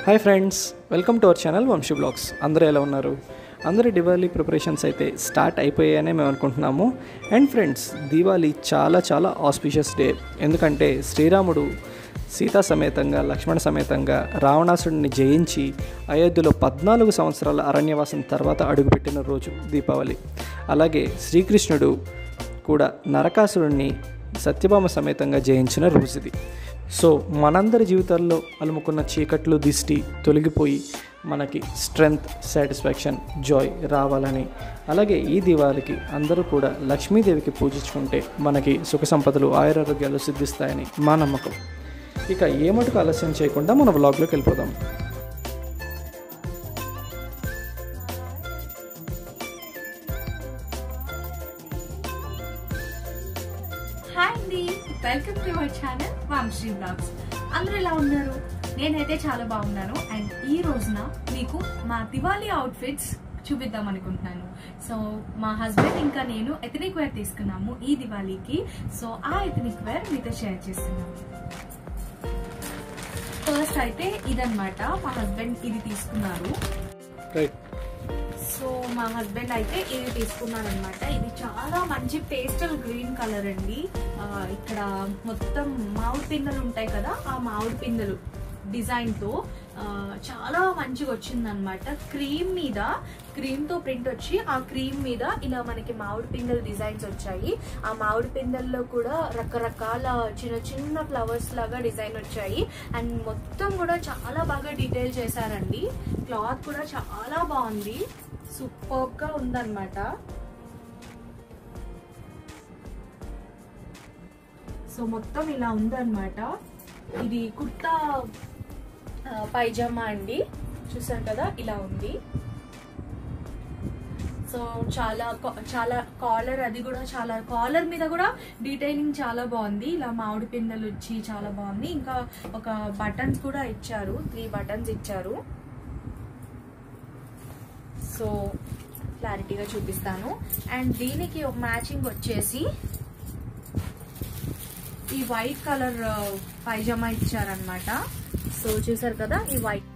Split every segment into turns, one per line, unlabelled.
hi friends welcome to our channel Vamsi vlogs అందరూ ఎలా ఉన్నారు అందరి దివాళీ ప్రిపరేషన్స్ అయితే స్టార్ట్ అయిపోయాయనే మేము అనుకుంటున్నాము అండ్ ఫ్రెండ్స్ దీవాళీ చాలా చాలా ఆస్పిషియస్ డే ఎందుకంటే శ్రీరాముడు సీతా సమేతంగా లక్ష్మణ సమేతంగా రావణాసుడిని జయించి అయోధ్యలో పద్నాలుగు సంవత్సరాల అరణ్యవాసం తర్వాత అడుగుపెట్టిన రోజు దీపావళి అలాగే శ్రీకృష్ణుడు కూడా నరకాసురుణ్ణి సత్యభామ సమేతంగా జయించిన రోజు ఇది సో మనందరి జీవితాల్లో అలుముకున్న చీకట్లు దిష్టి తొలగిపోయి మనకి స్ట్రెంగ్త్ సాటిస్ఫాక్షన్ జాయ్ రావాలని అలాగే ఈ దివాళికి అందరూ కూడా లక్ష్మీదేవికి పూజించుకుంటే మనకి సుఖ సంపదలు ఆయురారోగ్యాలు సిద్ధిస్తాయని మా నమ్మకం ఇక ఏమటుకు ఆలస్యం చేయకుండా మన వ్లాగ్లోకి వెళ్ళిపోదాం
హాయ్ అండి welcome to our channel Vamsri vlogs అందరూ ఎలా ఉన్నారు నేనైతే చాలా బాగున్నాను అండ్ ఈ రోజున మీకు మా దివాళీ అవుట్ఫిట్స్ చూపిద్దాం అనుకుంటున్నాను సో మా హస్బెండ్ ఇంకా నేను ఎథనిక్ వేర్ తీసుకున్నాము ఈ దివాళీకి సో ఆ ఎథనిక్ వేర్ మీతో షేర్ చేస్తున్నాము ఫస్ట్ అయితే ఇదన్నమాట మా హస్బెండ్ ఇది తీసుకున్నారు
రైట్
సో మా హస్బెండ్ అయితే ఇది తీసుకున్నాను అనమాట ఇది చాలా మంచి పేస్టల్ గ్రీన్ కలర్ అండి ఆ, ఇక్కడ మొత్తం మామిడి పిందెలు ఉంటాయి కదా ఆ మామిడి పిందెలు డిజైన్ తో ఆ, చాలా మంచిగా వచ్చింది అనమాట క్రీమ్ మీద క్రీమ్ తో ప్రింట్ వచ్చి ఆ క్రీమ్ మీద ఇలా మనకి మామిడి పిందెల డిజైన్స్ వచ్చాయి ఆ మామిడి పిందెల్లో కూడా రకరకాల చిన్న చిన్న ఫ్లవర్స్ లాగా డిజైన్ వచ్చాయి అండ్ మొత్తం కూడా చాలా బాగా డీటెయిల్ చేశారండి క్లాత్ కూడా చాలా బాగుంది సూపర్ గా ఉందన్నమాట సో మొత్తం ఇలా ఉందన్నమాట ఇది కుర్తా ఆ, పైజామా అండి చూసారు కదా ఇలా ఉంది సో చాలా కా- చాలా కాలర్ అది కూడా చాలా కాలర్ మీద కూడా డీటెయిలింగ్ చాలా బాగుంది ఇలా మామిడి పిందెలు వచ్చి చాలా బాగుంది ఇంకా ఒక బటన్స్ కూడా ఇచ్చారు త్రీ బటన్స్ ఇచ్చారు సో క్లారిటీగా చూపిస్తాను అండ్ దీనికి ఒక మ్యాచింగ్ వచ్చేసి ఈ వైట్ కలర్ పైజామా ఇచ్చారనమాట సో చూసారు కదా ఈ వైట్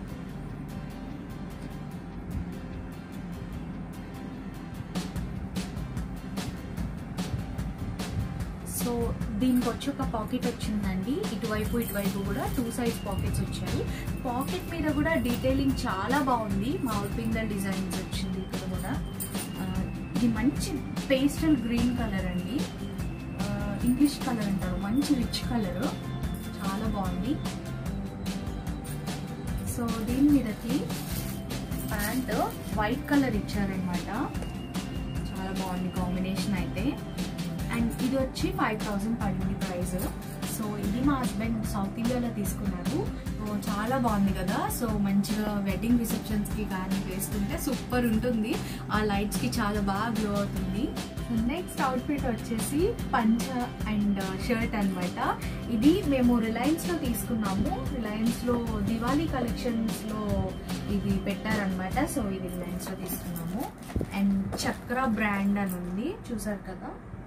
సో దీనికి వచ్చి ఒక పాకెట్ వచ్చిందండి ఇటువైపు ఇటువైపు కూడా టూ సైజ్ పాకెట్స్ వచ్చాయి పాకెట్ మీద కూడా డీటెయిలింగ్ చాలా బాగుంది మామిడి పిందెల్ డిజైన్స్ వచ్చింది ఇక్కడ కూడా ఆ, ఇది మంచి పేస్టల్ గ్రీన్ కలర్ అండి ఆ, ఇంగ్లీష్ కలర్ అంటారు మంచి రిచ్ కలర్ చాలా బాగుంది సో దీని మీదకి ప్యాంట్ వైట్ కలర్ ఇచ్చారనమాట చాలా బాగుంది కాంబినేషన్ అయితే అండ్ ఇది వచ్చి ఫైవ్ థౌసండ్ పడింది ప్రైస్ సో ఇది మా హస్బెండ్ సౌత్ ఇండియాలో తీసుకున్నారు సో చాలా బాగుంది కదా సో మంచిగా వెడ్డింగ్ రిసెప్షన్స్ కి కానీ వేసుకుంటే సూపర్ ఉంటుంది ఆ లైట్స్ కి చాలా బాగా గ్లో అవుతుంది నెక్స్ట్ అవుట్ఫిట్ వచ్చేసి పంచ అండ్ షర్ట్ అన్నమాట ఇది మేము రిలయన్స్ లో తీసుకున్నాము రిలయన్స్ లో దివాళీ కలెక్షన్స్ లో ఇది పెట్టారనమాట సో ఇది రిలయన్స్ లో తీసుకున్నాము అండ్ చక్ర బ్రాండ్ అని ఉంది చూసారు కదా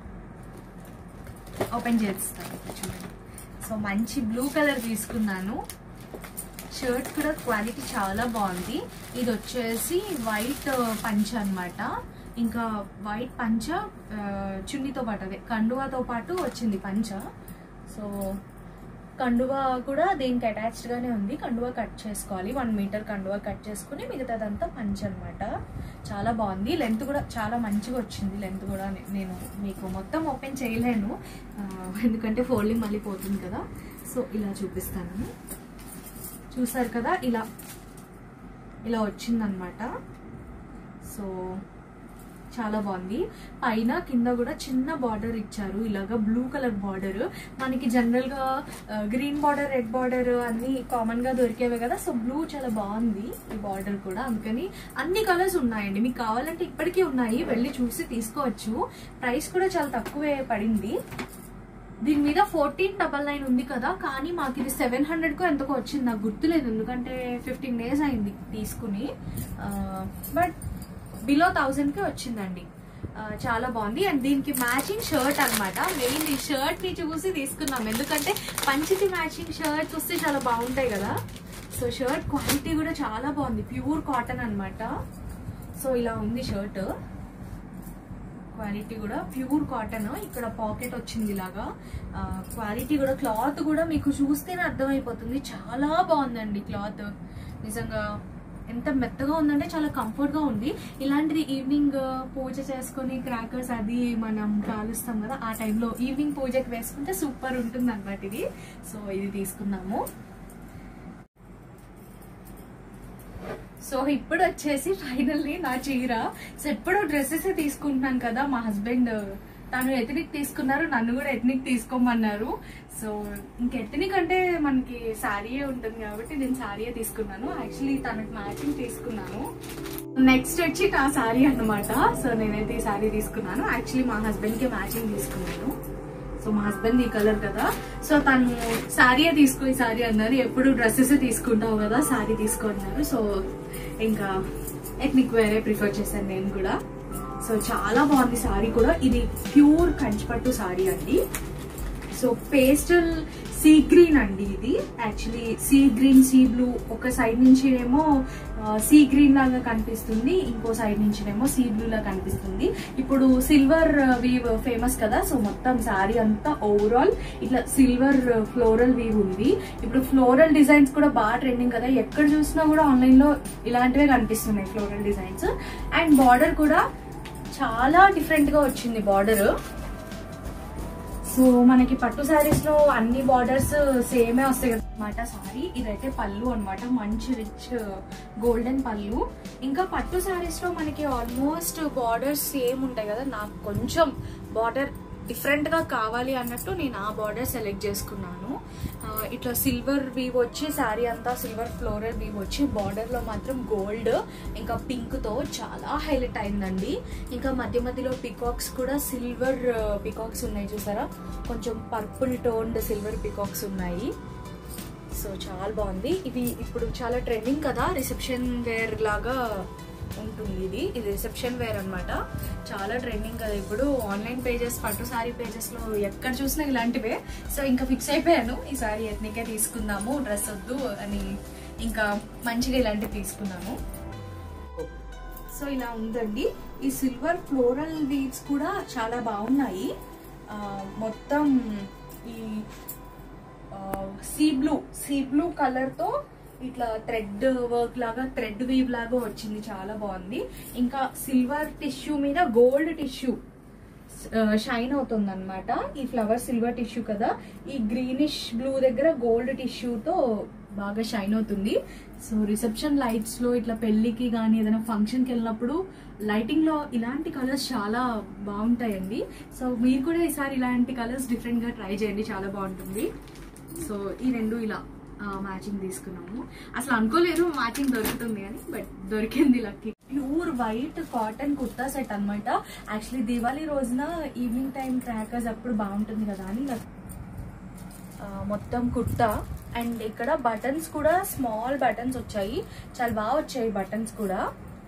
ఓపెన్ చేస్తాను ఇప్పుడు చూడండి సో మంచి బ్లూ కలర్ తీసుకున్నాను షర్ట్ కూడా క్వాలిటీ చాలా బాగుంది ఇది వచ్చేసి వైట్ పంచ అన్నమాట ఇంకా వైట్ పంచ ఆ, చున్నీతో పాటు అదే కండువాతో పాటు వచ్చింది పంచ సో కండువా కూడా దీనికి అటాచ్డ్ గానే ఉంది కండువా కట్ చేసుకోవాలి వన్ మీటర్ కండువా కట్ చేసుకుని మిగతాదంతా పంచ్ అన్నమాట చాలా బాగుంది లెంత్ కూడా చాలా మంచిగా వచ్చింది లెంత్ కూడా నే- నేను మీకు మొత్తం ఓపెన్ చేయలేను ఆ, ఎందుకంటే ఫోల్డింగ్ మళ్ళీ పోతుంది కదా సో ఇలా చూపిస్తాను చూసారు కదా ఇలా ఇలా వచ్చిందనమాట సో చాలా బాగుంది పైన కింద కూడా చిన్న బార్డర్ ఇచ్చారు ఇలాగా బ్లూ కలర్ బార్డర్ మనకి జనరల్ గా గ్రీన్ బార్డర్ రెడ్ బార్డర్ అన్ని కామన్ గా దొరికేవే కదా సో బ్లూ చాలా బాగుంది ఈ బార్డర్ కూడా అందుకని అన్ని కలర్స్ ఉన్నాయండి మీకు కావాలంటే ఇప్పటికీ ఉన్నాయి వెళ్ళి చూసి తీసుకోవచ్చు ప్రైస్ కూడా చాలా తక్కువే పడింది దీని మీద ఫోర్టీన్ డబల్ నైన్ ఉంది కదా కానీ మాకు ఇది సెవెన్ హండ్రెడ్ కు ఎంతకో వచ్చింది నాకు గుర్తులేదు ఎందుకంటే ఫిఫ్టీన్ డేస్ అయింది తీసుకుని బట్ బిలో థౌజండ్ కి వచ్చిందండి ఆ, చాలా బాగుంది అండ్ దీనికి మ్యాచింగ్ షర్ట్ అన్నమాట మెయిన్ ఈ షర్ట్ ని చూసి తీసుకున్నాం ఎందుకంటే పంచికి మ్యాచింగ్ షర్ట్ చూస్తే చాలా బాగుంటాయి కదా సో షర్ట్ క్వాలిటీ కూడా చాలా బాగుంది ప్యూర్ కాటన్ అన్నమాట సో ఇలా ఉంది షర్ట్ క్వాలిటీ కూడా ప్యూర్ కాటన్ ఇక్కడ పాకెట్ వచ్చింది ఇలాగా క్వాలిటీ కూడా క్లాత్ కూడా మీకు చూస్తేనే అర్థమైపోతుంది చాలా బాగుందండి క్లాత్ నిజంగా ఎంత మెత్తగా ఉందంటే చాలా కంఫర్ట్ గా ఉంది ఇలాంటిది ఈవినింగ్ పూజ చేసుకొని క్రాకర్స్ అది మనం కాలుస్తాం కదా ఆ టైంలో ఈవినింగ్ పూజకి వేసుకుంటే సూపర్ ఉంటుంది అనమాట ఇది సో ఇది తీసుకున్నాము సో ఇప్పుడు వచ్చేసి ఫైనల్లీ నా చీర సో ఎప్పుడు డ్రెస్సెస్ తీసుకుంటున్నాను కదా మా హస్బెండ్ తను ఎథనిక్ తీసుకున్నారు నన్ను కూడా ఎథనిక్ తీసుకోమన్నారు సో ఇంక ఎథనిక్ అంటే మనకి శారీయే ఉంటుంది కాబట్టి నేను శారీయే తీసుకున్నాను యాక్చువల్లీ తనకి మ్యాచింగ్ తీసుకున్నాను నెక్స్ట్ వచ్చి నా శారీ అన్నమాట సో నేనైతే ఈ శారీ తీసుకున్నాను యాక్చువల్లీ మా హస్బెండ్ కి మ్యాచింగ్ తీసుకున్నాను సో మా హస్బెండ్ ఈ కలర్ కదా సో తను శారీయే తీసుకో ఈ శారీ అన్నారు ఎప్పుడు డ్రెస్సెస్ తీసుకుంటావు కదా శారీ తీసుకో అన్నారు సో ఇంకా ఎథ్నిక్ వేరే ప్రిఫర్ చేశాను నేను కూడా సో చాలా బాగుంది శారీ కూడా ఇది ప్యూర్ కంచిపట్టు శారీ అండి సో పేస్టల్ సీ గ్రీన్ అండి ఇది actually sea green sea blue ఒక సైడ్ నుంచి ఏమో సీ గ్రీన్ లాగా కనిపిస్తుంది ఇంకో సైడ్ నుంచి ఏమో సీ బ్లూ లాగా కనిపిస్తుంది ఇప్పుడు సిల్వర్ వీవ్ ఫేమస్ కదా సో మొత్తం శారీ అంతా ఓవరాల్ ఇట్లా సిల్వర్ ఫ్లోరల్ వీవ్ ఉంది ఇప్పుడు ఫ్లోరల్ డిజైన్స్ కూడా బాగా ట్రెండింగ్ కదా ఎక్కడ చూసినా కూడా ఆన్లైన్ లో ఇలాంటివే కనిపిస్తున్నాయి ఫ్లోరల్ డిజైన్స్ అండ్ బార్డర్ కూడా చాలా డిఫరెంట్ గా వచ్చింది బార్డర్ సో మనకి పట్టు శారీస్ లో అన్ని బార్డర్స్ సేమే వస్తాయి కదా అనమాట సారీ ఇదైతే పళ్ళు అన్నమాట మంచి రిచ్ గోల్డెన్ పళ్ళు ఇంకా పట్టు శారీస్ లో మనకి ఆల్మోస్ట్ బార్డర్స్ సేమ్ ఉంటాయి కదా నాకు కొంచెం బార్డర్ డిఫరెంట్ గా కావాలి అన్నట్టు నేను ఆ బార్డర్ సెలెక్ట్ చేసుకున్నాను ఆ, ఇట్లా సిల్వర్ వీవ్ వచ్చి శారీ అంతా సిల్వర్ ఫ్లోరల్ వీవ్ వచ్చి బార్డర్ లో మాత్రం గోల్డ్ ఇంకా పింక్ తో చాలా హైలైట్ అయిందండి ఇంకా మధ్య మధ్యలో పికాక్స్ కూడా సిల్వర్ పికాక్స్ ఉన్నాయి చూసారా కొంచెం పర్పుల్ టోన్డ్ సిల్వర్ పికాక్స్ ఉన్నాయి సో చాలా బాగుంది ఇది ఇప్పుడు చాలా ట్రెండింగ్ కదా రిసెప్షన్ వేర్ లాగా ఉంటుంది ఇది ఇది రిసెప్షన్ వేర్ అన్నమాట చాలా ట్రెండింగ్ కదా ఇప్పుడు ఆన్లైన్ పేజెస్ పట్టు సారీ పేజెస్ లో ఎక్కడ చూసినా ఇలాంటివే సో ఇంకా ఫిక్స్ అయిపోయాను ఈ సారీ ఎత్నికే తీసుకుందాము డ్రెస్ వద్దు అని ఇంకా మంచిగా ఇలాంటివి తీసుకున్నాను సో ఇలా ఉందండి ఈ సిల్వర్ ఫ్లోరల్ వీవ్స్ కూడా చాలా బాగున్నాయి ఆ, మొత్తం ఈ sea blue sea blue colour తో ఇట్లా థ్రెడ్ వర్క్ లాగా థ్రెడ్ వీవ్ లాగా వచ్చింది చాలా బాగుంది ఇంకా సిల్వర్ టిష్యూ మీద గోల్డ్ టిష్యూ షైన్ అవుతుంది అనమాట ఈ ఫ్లవర్ సిల్వర్ టిష్యూ కదా ఈ గ్రీనిష్ బ్లూ దగ్గర గోల్డ్ టిష్యూతో బాగా షైన్ అవుతుంది సో రిసెప్షన్ లైట్స్ లో ఇట్లా పెళ్లికి కానీ ఏదైనా ఫంక్షన్ కి వెళ్ళినప్పుడు లైటింగ్ లో ఇలాంటి కలర్స్ చాలా బాగుంటాయండి సో మీరు కూడా ఈసారి ఇలాంటి కలర్స్ డిఫరెంట్ గా ట్రై చేయండి చాలా బాగుంటుంది సో ఈ రెండు ఇలా మ్యాచింగ్ తీసుకున్నాము అసలు అనుకోలేదు మ్యాచింగ్ దొరుకుతుంది అని బట్ దొరికింది lucky pure white cotton kurta set అన్నమాట యాక్చువల్లీ దివాళీ రోజున ఈవినింగ్ టైం క్రాకర్స్ అప్పుడు బాగుంటుంది కదా అని నాకు ఆ, మొత్తం కుర్తా అండ్ ఇక్కడ బటన్స్ కూడా స్మాల్ బటన్స్ వచ్చాయి చాలా బాగా వచ్చాయి బటన్స్ కూడా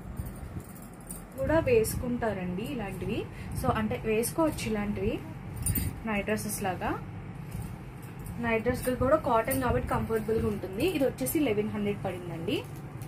కూడా వేసుకుంటారండి ఇలాంటివి సో అంటే వేసుకోవచ్చు ఇలాంటివి నైట్ డ్రెస్సెస్ లాగా నైట్ డ్రెస్ కూడా కాటన్ కాబట్టి కంఫర్టబుల్ గా ఉంటుంది ఇది వచ్చేసి లెవెన్ హండ్రెడ్ పడిందండి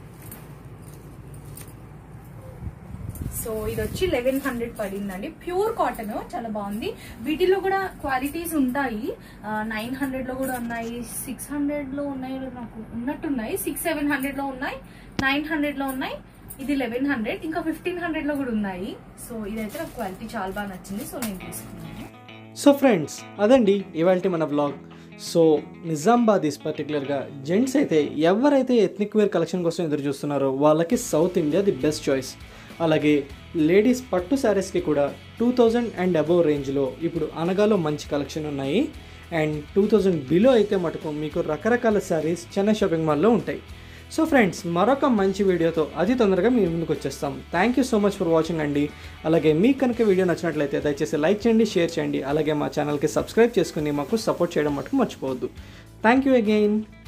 సో ఇది వచ్చి లెవెన్ హండ్రెడ్ పడిందండి ప్యూర్ కాటన్ చాలా బాగుంది వీటిలో కూడా క్వాలిటీస్ ఉంటాయి నైన్ హండ్రెడ్ లో కూడా ఉన్నాయి సిక్స్ హండ్రెడ్ లో ఉన్నాయి నాకు ఉన్నట్టున్నాయి సిక్స్ సెవెన్ హండ్రెడ్ లో ఉన్నాయి నైన్ హండ్రెడ్ లో ఉన్నాయి ఇది లెవెన్ హండ్రెడ్ ఇంకా ఫిఫ్టీన్ హండ్రెడ్ లో కూడా ఉన్నాయి సో ఇదైతే నాకు క్వాలిటీ చాలా బాగా నచ్చింది సో నేను తీసుకున్నాను
సో ఫ్రెండ్స్ అదండి ఇవాళ మన బ్లాగ్ సో నిజామాబాదీస్ పర్టికులర్గా జెంట్స్ అయితే ఎవరైతే ఎథ్నిక్ వేర్ కలెక్షన్ కోసం ఎదురు చూస్తున్నారో వాళ్ళకి south India the best choice అలాగే లేడీస్ పట్టు శారీస్కి కూడా టూ థౌజండ్ అండ్ అబోవ్ రేంజ్లో ఇప్పుడు అనగాలో మంచి కలెక్షన్ ఉన్నాయి అండ్ టూ థౌజండ్ బిలో అయితే మటుకు మీకు రకరకాల శారీస్ చెన్నై షాపింగ్ మాల్లో ఉంటాయి సో ఫ్రెండ్స్ మరొక మంచి వీడియోతో అతి తొందరగా మీ ముందుకు వచ్చేస్తాం thank you so much for watching అండి అలాగే మీకు కనుక వీడియో నచ్చినట్లయితే దయచేసి లైక్ చేయండి షేర్ చేయండి అలాగే మా ఛానల్కి సబ్స్క్రైబ్ చేసుకుని మాకు సపోర్ట్ చేయడం మటుకు మర్చిపోవద్దు థ్యాంక్ యూ అగైన్